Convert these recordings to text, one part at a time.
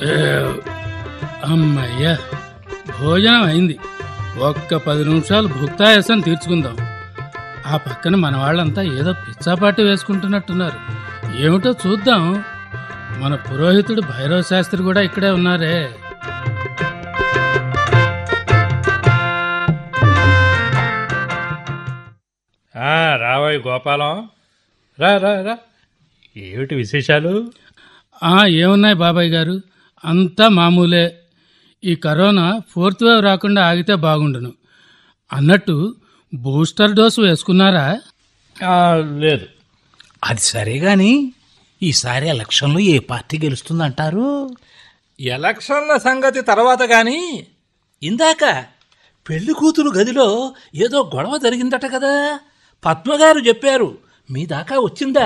ఏ, అమ్మయ్యా భోజనం అయింది ఒక్క పది నిమిషాలు భుక్తాయాసం తీర్చుకుందాం ఆ పక్కన మన వాళ్ళంతా ఏదో పిచ్చాపాటి వేసుకుంటున్నట్టున్నారు ఏమిటో చూద్దాం మన పురోహితుడు భైరవ శాస్త్రి కూడా ఇక్కడే ఉన్నారే ఆ, రావోయ్ గోపాలం రా రా రా ఏమిటి విశేషాలు ఆ, ఏమున్నాయి బాబాయ్ గారు అంతా మామూలే ఈ కరోనా ఫోర్త్ వేవ్ రాకుండా ఆగితే బాగుండును అన్నట్టు బూస్టర్ డోసు వేసుకున్నారా ఆ, లేదు అది సరే గాని ఈసారి ఎలక్షన్లో ఏ పార్టీ గెలుస్తుందంటారు ఎలక్షన్ల సంగతి తర్వాత గాని ఇందాక పెళ్లి కూతురు గదిలో ఏదో గొడవ జరిగిందట కదా పద్మగారు చెప్పారు మీ దాకా వచ్చిందా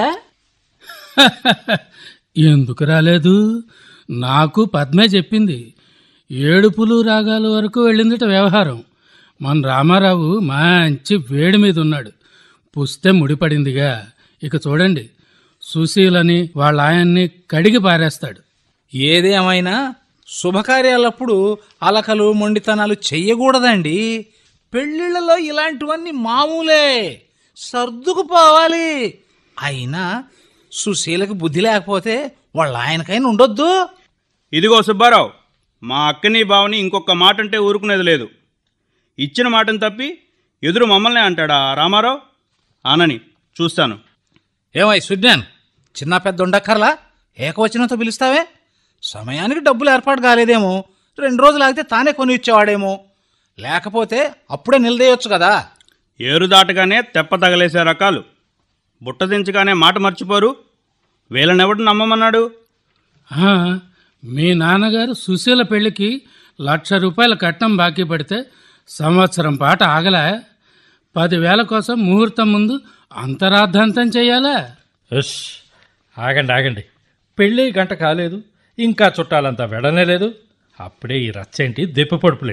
ఎందుకు రాలేదు నాకు పద్మే చెప్పింది ఏడుపులు రాగాల వరకు వెళ్ళిందిట వ్యవహారం మన రామారావు మంచి వేడి మీద ఉన్నాడు పుస్తే ముడిపడిందిగా ఇక చూడండి సుశీలని వాళ్ళ ఆయన్ని కడిగి పారేస్తాడు ఏదేమైనా శుభకార్యాలప్పుడు అలకలు మొండితనాలు చెయ్యకూడదండి పెళ్ళిళ్ళలో ఇలాంటివన్నీ మామూలే సర్దుకుపోవాలి అయినా సుశీలకు బుద్ధి లేకపోతే వాళ్ళ ఆయనకైనా ఉండొద్దు ఇదిగో సుబ్బారావు మా అక్కని బావని ఇంకొక మాట అంటే ఊరుకునేది లేదు ఇచ్చిన మాటను తప్పి ఎదురు మమ్మల్ని అంటాడా రామారావు అనని చూస్తాను ఏమై సుజ్ఞాన్ చిన్న పెద్ద ఉండక్కర్లా ఏకవచనంతో పిలుస్తావే సమయానికి డబ్బులు ఏర్పాటు కాలేదేమో రెండు రోజులు ఆగితే తానే కొని ఇచ్చేవాడేమో లేకపోతే అప్పుడే నిలదేయొచ్చు కదా ఏరు దాటగానే తెప్ప తగలేసే రకాలు బుట్ట దించగానే మాట మర్చిపోరు వీళ్ళనెవడు నమ్మమన్నాడు ఆ, మీ నాన్నగారు సుశీల పెళ్లికి లక్ష రూపాయల కట్నం బాకీ పడితే సంవత్సరం పాట ఆగలా పదివేల కోసం ముహూర్తం ముందు అంతరార్థంతం చెయ్యాలా ఉష్ ఆగండి ఆగండి పెళ్ళి గంట కాలేదు ఇంకా చుట్టాలంతా వెడనే లేదు అప్పుడే ఈ రచ్చేంటి దెప్పి పడుపులే